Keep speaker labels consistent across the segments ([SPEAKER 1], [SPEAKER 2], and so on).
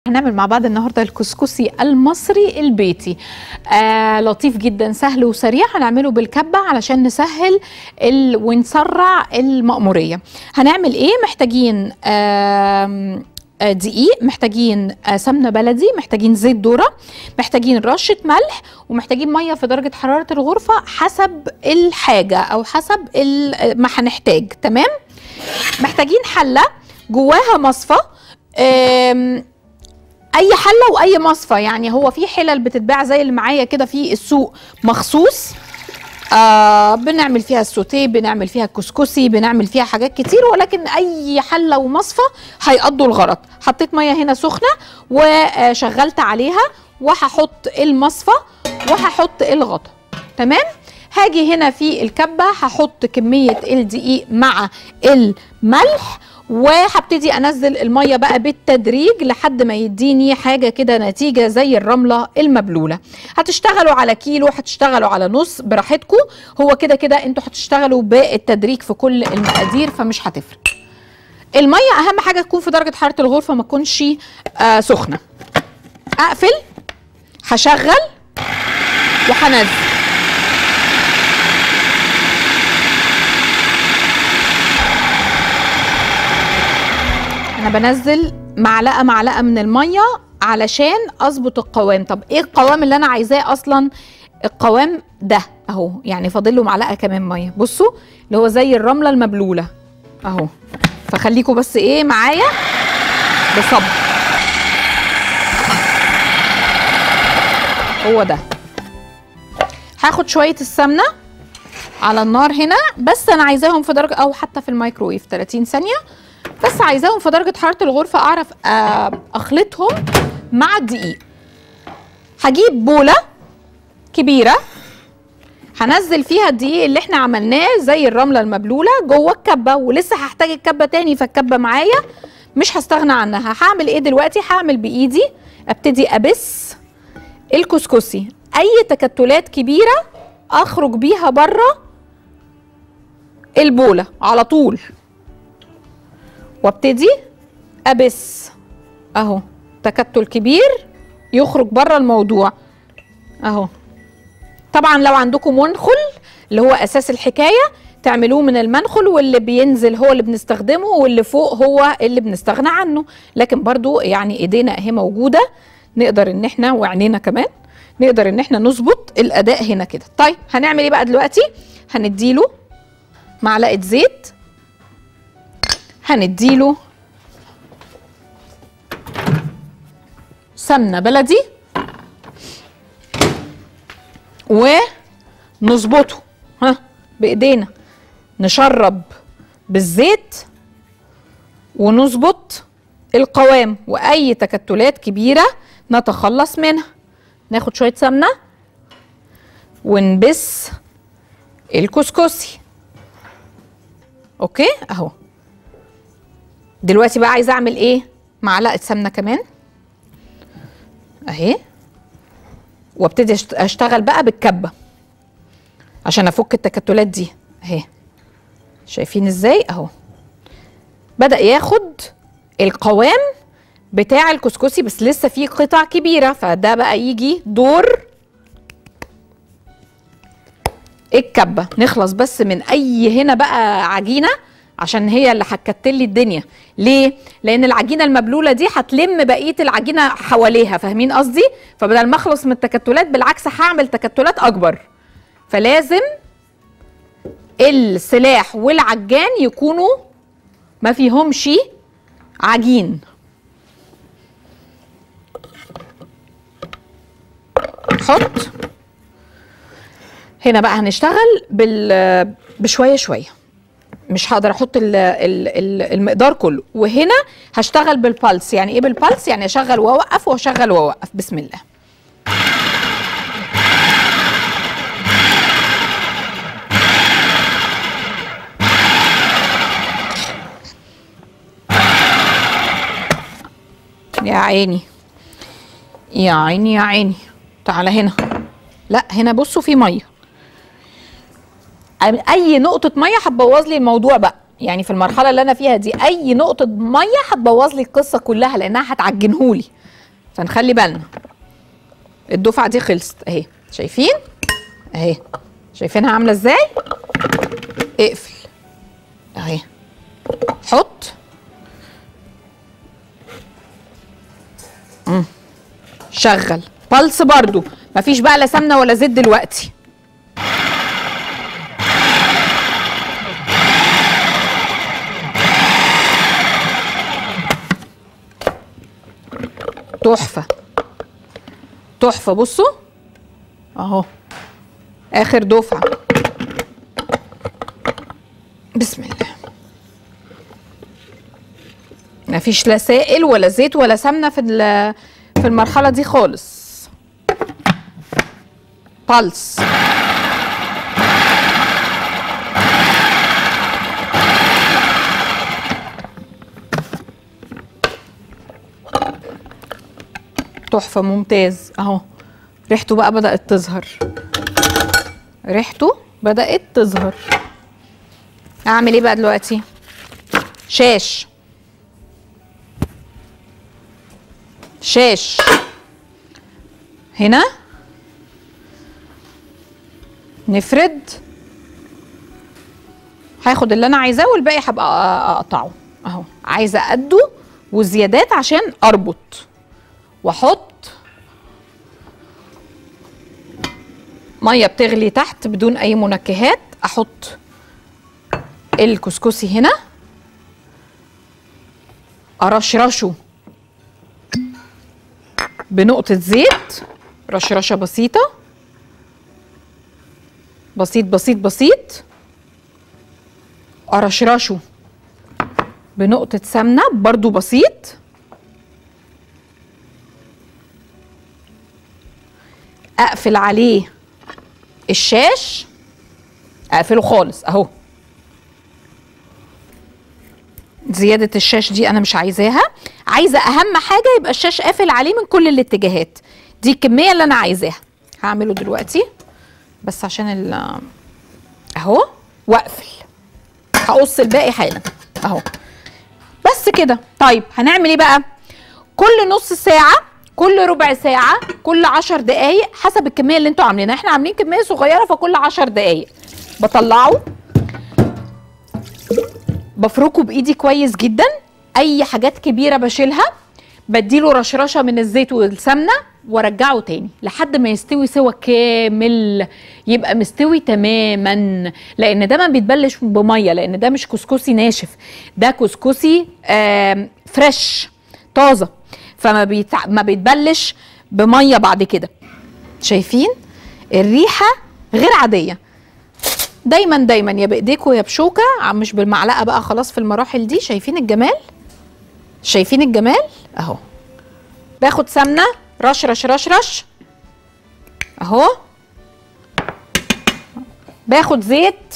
[SPEAKER 1] هنعمل مع بعض النهارده الكسكسي المصري البيتي آه لطيف جدا سهل وسريع هنعمله بالكبه علشان نسهل ال... ونسرع المأموريه هنعمل ايه محتاجين آه دقيق محتاجين سمنه بلدي محتاجين زيت ذره محتاجين رشه ملح ومحتاجين ميه في درجه حراره الغرفه حسب الحاجه او حسب ما هنحتاج تمام محتاجين حله جواها مصفى اي حله واي مصفى يعني هو في حلل بتتباع زي اللي معايا كده في السوق مخصوص آه بنعمل فيها السوتيه بنعمل فيها الكسكسي بنعمل فيها حاجات كتير ولكن اي حله ومصفى هيقضوا الغرض حطيت ميه هنا سخنه وشغلت عليها وهحط المصفى وهحط الغطا تمام هاجي هنا في الكبه هحط كميه الدقيق مع الملح وهبتدي انزل الميه بقى بالتدريج لحد ما يديني حاجه كده نتيجه زي الرمله المبلوله هتشتغلوا على كيلو هتشتغلوا على نص براحتكم هو كده كده انتوا هتشتغلوا بالتدريج في كل المقادير فمش هتفرق الميه اهم حاجه تكون في درجه حراره الغرفه ما تكونش آه سخنه اقفل هشغل وهنزل انا بنزل معلقه معلقه من الميه علشان اظبط القوام طب ايه القوام اللي انا عايزاه اصلا القوام ده اهو يعني فاضل له معلقه كمان ميه بصوا اللي هو زي الرمله المبلوله اهو فخليكم بس ايه معايا بصبر هو ده هاخد شويه السمنه على النار هنا بس انا عايزاهم في درجه او حتى في الميكرويف 30 ثانيه بس عايزاهم في درجه حراره الغرفه اعرف اخلطهم مع الدقيق هجيب بوله كبيره هنزل فيها الدقيق اللي احنا عملناه زي الرمله المبلوله جوه الكبه ولسه هحتاج الكبه تاني فالكبه معايا مش هستغنى عنها هعمل ايه دلوقتي هعمل بايدي ابتدي ابس الكسكسي اي تكتلات كبيره اخرج بيها بره البوله على طول وابتدي ابس اهو تكتل كبير يخرج بره الموضوع اهو طبعا لو عندكم منخل اللي هو اساس الحكايه تعملوه من المنخل واللي بينزل هو اللي بنستخدمه واللي فوق هو اللي بنستغنى عنه لكن برضو يعني ايدينا اهي موجوده نقدر ان احنا وعينينا كمان نقدر ان احنا نظبط الاداء هنا كده طيب هنعمل ايه بقى دلوقتي هنديله معلقه زيت هنديله سمنه بلدي ونظبطه ها بايدينا نشرب بالزيت ونظبط القوام واي تكتلات كبيره نتخلص منها ناخد شويه سمنه ونبس الكسكسي اوكي اهو دلوقتي بقى عايزه اعمل ايه معلقه سمنه كمان اهي وابتدي اشتغل بقى بالكبه عشان افك التكتلات دي اهي شايفين ازاي اهو بدا ياخد القوام بتاع الكسكسي بس لسه فيه قطع كبيره فده بقى يجي دور الكبه نخلص بس من اي هنا بقى عجينه عشان هي اللي هتكتل لي الدنيا ليه لان العجينه المبلوله دي هتلم بقيه العجينه حواليها فاهمين قصدي فبدل ما اخلص من التكتلات بالعكس هعمل تكتلات اكبر فلازم السلاح والعجان يكونوا ما فيهمش عجين حط هنا بقى هنشتغل بال بشويه شويه مش هقدر احط ال ال ال المقدار كله وهنا هشتغل بالبلس يعني ايه بالبلس يعني اشغل واوقف واشغل واوقف بسم الله يا عيني يا عيني يا عيني تعالى هنا لا هنا بصوا في ميه اي نقطه ميه هتبوظ لي الموضوع بقى يعني في المرحله اللي انا فيها دي اي نقطه ميه هتبوظ لي القصه كلها لانها هتعجنهولي فنخلي بالنا الدفعه دي خلصت اهي شايفين اهي شايفينها عامله ازاي اقفل اهي حط مم. شغل بلس برضو مفيش بقى لا سمنه ولا زيت دلوقتي تحفه تحفه بصوا اهو اخر دفعه بسم الله مفيش لا سائل ولا زيت ولا سمنه في ال- في المرحله دي خالص بلس تحفه ممتاز اهو ريحته بقى بدات تظهر ريحته بدات تظهر اعمل ايه بقى دلوقتي شاش شاش هنا نفرد هاخد اللي انا عايزاه والباقي هبقى اقطعه اهو عايزه قده وزيادات عشان اربط واحط ميه بتغلي تحت بدون اي منكهات احط الكسكسي هنا ارشرشه بنقطة زيت رشرشة بسيطة بسيط بسيط بسيط ارشرشه بنقطة سمنة برضو بسيط اقفل عليه الشاش اقفله خالص اهو زيادة الشاش دي أنا مش عايزاها عايزة أهم حاجة يبقى الشاش قافل عليه من كل الاتجاهات دي الكمية اللي أنا عايزاها هعمله دلوقتي بس عشان ال أهو وأقفل هقص الباقي حالا أهو بس كده طيب هنعمل إيه بقى كل نص ساعة كل ربع ساعة كل عشر دقايق حسب الكمية اللي انتوا عاملينها احنا عاملين كمية صغيرة فكل عشر دقايق بطلعه بفركه بايدي كويس جدا اي حاجات كبيره بشيلها بديله رشرشه من الزيت والسمنه وارجعه تاني لحد ما يستوي سوا كامل يبقى مستوي تماما لان ده ما بيتبلش بميه لان ده مش كسكسي ناشف ده كسكسي آم، فريش طازه فما بيتع... ما بيتبلش بميه بعد كده شايفين الريحه غير عاديه دايما دايما يا بايديكوا يا بشوكه ع- مش بالمعلقه بقى خلاص في المراحل دي شايفين الجمال شايفين الجمال اهو باخد سمنه رش رش رش رش اهو باخد زيت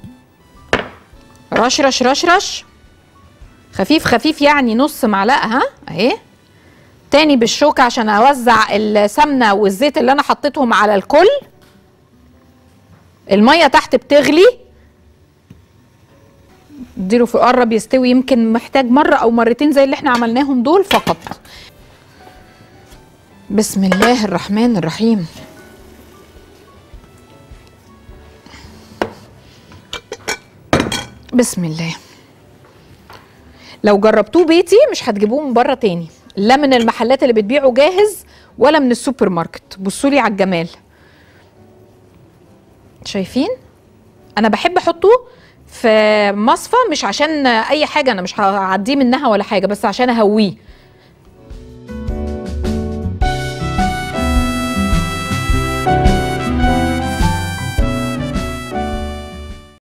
[SPEAKER 1] رش رش رش رش خفيف خفيف يعني نص معلقه ها اهي تاني بالشوكه عشان اوزع السمنه والزيت اللي انا حطيتهم على الكل الميه تحت بتغلي اديله في قرب يستوي يمكن محتاج مره او مرتين زي اللي احنا عملناهم دول فقط بسم الله الرحمن الرحيم بسم الله لو جربتوه بيتي مش هتجيبوه من بره تاني لا من المحلات اللي بتبيعه جاهز ولا من السوبر ماركت بصوا لي على الجمال شايفين انا بحب احطه في مصفى مش عشان اي حاجه انا مش هعديه منها ولا حاجه بس عشان اهويه